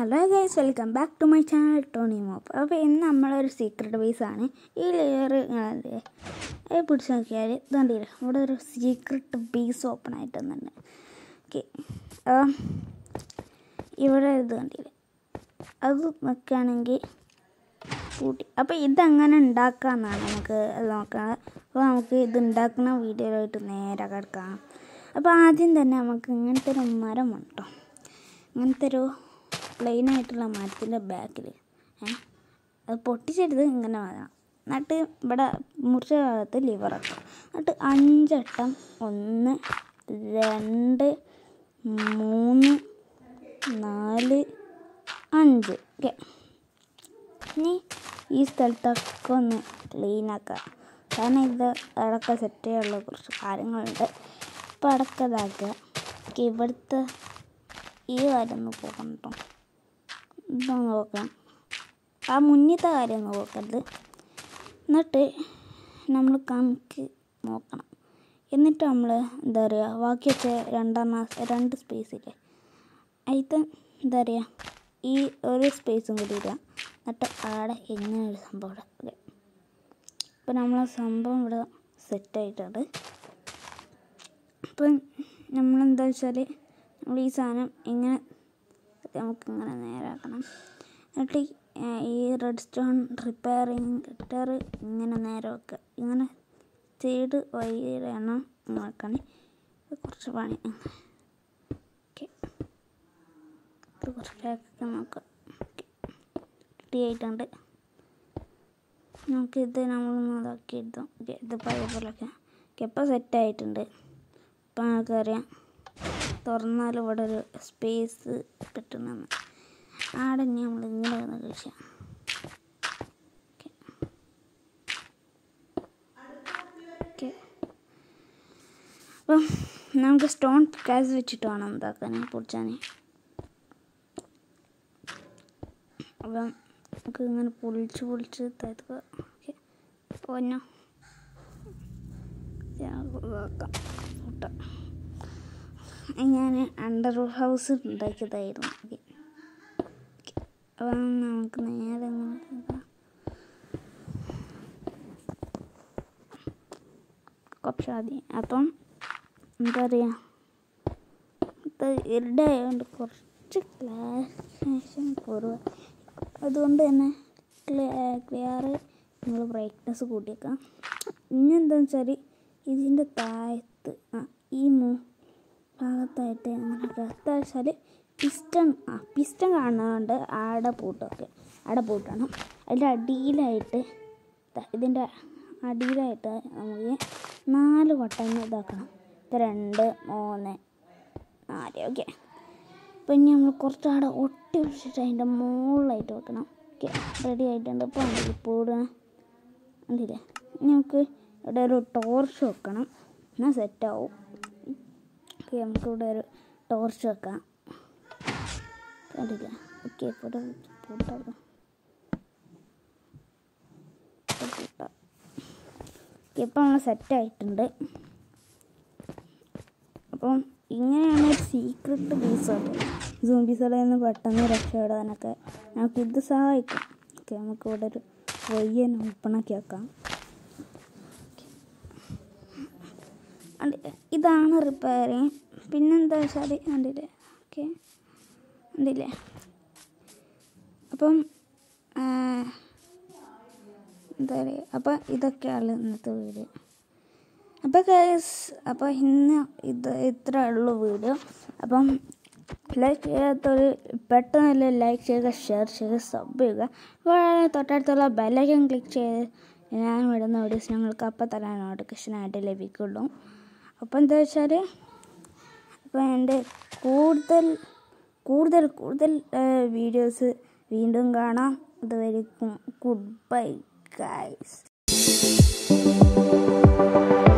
hello guys welcome back to my channel Tony mop അപ്പോൾ ഇന്ന് നമ്മളൊരു സീക്രട്ട് ബേസ് ആണ് ഈ ലെയർ പിടിച്ച് നോക്കിയാൽ ഇതുണ്ടല്ലോ ഇവിടെ ഒരു സീക്രട്ട് ബേസ് ഓപ്പൺ ആയിട്ട് വന്നിട്ടുണ്ട് ഓക്കെ ഇവിടെ ഇത് കണ്ടില്ലേ അത് നോക്കുകയാണെങ്കിൽ കൂട്ടി അപ്പോൾ ഇതെങ്ങനെ ഉണ്ടാക്കാമെന്നാണ് നമുക്ക് നോക്കാം അപ്പോൾ നമുക്ക് ഇത് ഉണ്ടാക്കുന്ന വീഡിയോയിലായിട്ട് നേരെ കിടക്കാം അപ്പോൾ ആദ്യം തന്നെ നമുക്ക് ഇങ്ങനത്തെ ഒരു മരം ഉണ്ടോ ഇങ്ങനത്തെ ഒരു പ്ലെയിൻ ആയിട്ടുള്ള മരത്തിൻ്റെ ബാക്കിൽ അത് പൊട്ടിച്ചെടുത്ത് ഇങ്ങനെ വരണം എന്നിട്ട് ഇവിടെ മുറിച്ച ഭാഗത്ത് ലിവർ വെക്കാം എന്നിട്ട് അഞ്ചട്ടം ഒന്ന് രണ്ട് മൂന്ന് നാല് അഞ്ച് ഓക്കെ ഇനി ഈ സ്ഥലത്തൊക്കെ ഒന്ന് ക്ലീൻ ആക്കുക കാരണം ഇത് അടക്കം സെറ്റ് ചെയ്യാനുള്ള കുറച്ച് കാര്യങ്ങളുണ്ട് അപ്പോൾ അടക്കം ഇതാക്കുക ഇവിടുത്തെ ഈ കാര്യം ഒന്ന് പോകണം കേട്ടോ ഇതൊന്ന് നോക്കാം ആ മുന്നത്തെ കാര്യം ഒന്ന് നോക്കരുത് എന്നിട്ട് നമ്മൾ കണക്ക് നോക്കണം എന്നിട്ട് നമ്മൾ എന്താ പറയുക ബാക്കി വെച്ച രണ്ടെണ്ണം രണ്ട് സ്പേസ് ഇല്ലേ അതിൽ എന്താ പറയുക ഈ ഒരു സ്പേസും കൂടി ഇടുക എന്നിട്ട് അവിടെ എങ്ങനെ ഒരു സംഭവം ഇവിടെ അപ്പോൾ നമ്മളെ സംഭവം ഇവിടെ സെറ്റായിട്ടുണ്ട് അപ്പം നമ്മളെന്താ വെച്ചാൽ നമ്മൾ ഈ സാധനം ഇങ്ങനെ നമുക്ക് ഇങ്ങനെ നേരാക്കണം എന്നിട്ട് ഈ റെഡ് സ്റ്റോൺ റിപ്പയറിങ് ഗിറ്റർ ഇങ്ങനെ നേരെ വെക്കുക ഇങ്ങനെ ചെയ്ത് വഴിയാണ് നോക്കണം ഇത് കുറച്ച് പണി ഓക്കെ ഇത് കുറച്ച് ബാക്കൊക്കെ നോക്കാം റെഡി ആയിട്ടുണ്ട് നമുക്കിത് നമ്മളൊന്ന് ഇതാക്കി എഴുതാം ഓക്കെ ഇത് പഴയ പോലൊക്കെ ഓക്കെ ഇപ്പോൾ സെറ്റായിട്ടുണ്ട് ഇപ്പം നമുക്കറിയാം തുറന്നാൽ ഇവിടെ ഒരു സ്പേസ് കിട്ടുന്നെന്ന് ആടെ ഇനി നമ്മൾ ഇങ്ങനെ വന്ന് കഴിച്ചാൽ ഓക്കെ അപ്പം നമുക്ക് സ്റ്റോൺ കാസ് വെച്ചിട്ട് വേണം എന്താക്കാൻ പൊടിച്ചാൻ അപ്പം നമുക്ക് ഇങ്ങനെ പൊളിച്ച് പൊളിച്ച് തരുക ഓക്കെ പൊന്നോ നോക്കാം കൂട്ടാം ഞാൻ അണ്ടർ ഹൗസ് ഉണ്ടാക്കിയതായിരുന്നു ഓക്കെ അപ്പം നമുക്ക് നേരെ കുറച്ച് ആദ്യം അപ്പം എന്താ പറയുക ഇത് ഇരുടായതുകൊണ്ട് കുറച്ച് ക്ലാരിഫിക്കേഷൻ കുറവ് അതുകൊണ്ട് തന്നെ ക്ലിയർ നമ്മൾ ബ്രൈറ്റ്നസ് കൂട്ടിയേക്കാം ഇനി എന്താണെന്ന് വെച്ചാൽ ഇതിൻ്റെ താഴത്ത് ആ ഈ മൂ ഭാഗത്തായിട്ട് അങ്ങനെ വെച്ചാൽ പിസ്റ്റൺ ആ പിസ്റ്റൺ കാണുന്നതുകൊണ്ട് ആടെ പൂട്ടൊക്കെ ആടെ പൂട്ടണം അതിൻ്റെ അടിയിലായിട്ട് ഇതിൻ്റെ അടിയിലായിട്ട് നമുക്ക് നാല് വട്ടം ഇതാക്കണം ഇത് രണ്ട് മൂന്ന് നാല് ഓക്കെ അപ്പം ഇനി നമ്മൾ കുറച്ച് അവിടെ ഒട്ടി പിടിച്ചിട്ട് അതിൻ്റെ മുകളിലായിട്ട് വെക്കണം ഓക്കെ റെഡി ആയിട്ടുണ്ട് ഇപ്പോൾ ഉണ്ടല്ലോ പൂടുക ഉണ്ടല്ലേ ഇനി നമുക്ക് ഇവിടെ ഒരു ടോർച്ച് വെക്കണം എന്നാൽ സെറ്റാവും ഓക്കെ നമുക്കിവിടെ ഒരു ടോർച്ച് വെക്കാം കണ്ടില്ല ഓക്കെ ഇവിടെ പൂട്ടാം പൂട്ടാം ഓക്കെ ഇപ്പം നമ്മൾ സെറ്റായിട്ടുണ്ട് അപ്പം ഇങ്ങനെയാണ് ഒരു സീക്രട്ട് ബീസോട്ട് സോംബീസുകളിൽ നിന്ന് പെട്ടെന്ന് രക്ഷപ്പെടാനൊക്കെ നമുക്ക് ഇത് സഹായിക്കും ഓക്കെ നമുക്ക് ഇവിടെ ഒരു വയ്യൻ ഓപ്പണാക്കി വെക്കാം ഇതാണ് റിപ്പയറിങ് പിന്നെന്താ വെച്ചാൽ കണ്ടില്ലേ ഓക്കെ കണ്ടില്ലേ അപ്പം എന്താ പറയുക അപ്പം ഇതൊക്കെയാണ് ഇന്നത്തെ വീഡിയോ അപ്പോൾ കേസ് അപ്പോൾ ഇന്ന് ഇത് ഇത്ര ഉള്ളൂ വീഡിയോ അപ്പം ലൈക്ക് ചെയ്യാത്തൊരു പെട്ടെന്ന് ലൈക്ക് ചെയ്യുക ഷെയർ ചെയ്യുക സബ് ചെയ്യുക അപ്പോൾ തൊട്ടടുത്തുള്ള ബെല്ലൈക്കൻ ക്ലിക്ക് ചെയ്ത് ഞാൻ വിടുന്ന വീഡിയോസ് ഞങ്ങൾക്ക് അപ്പം തന്നെ നോട്ടിഫിക്കേഷനായിട്ട് ലഭിക്കുള്ളൂ അപ്പോൾ എന്താ വെച്ചാൽ അപ്പോൾ എൻ്റെ കൂടുതൽ കൂടുതൽ കൂടുതൽ വീഡിയോസ് വീണ്ടും കാണാം അതുവരെയും ഗുഡ് ബൈ ഗൈസ്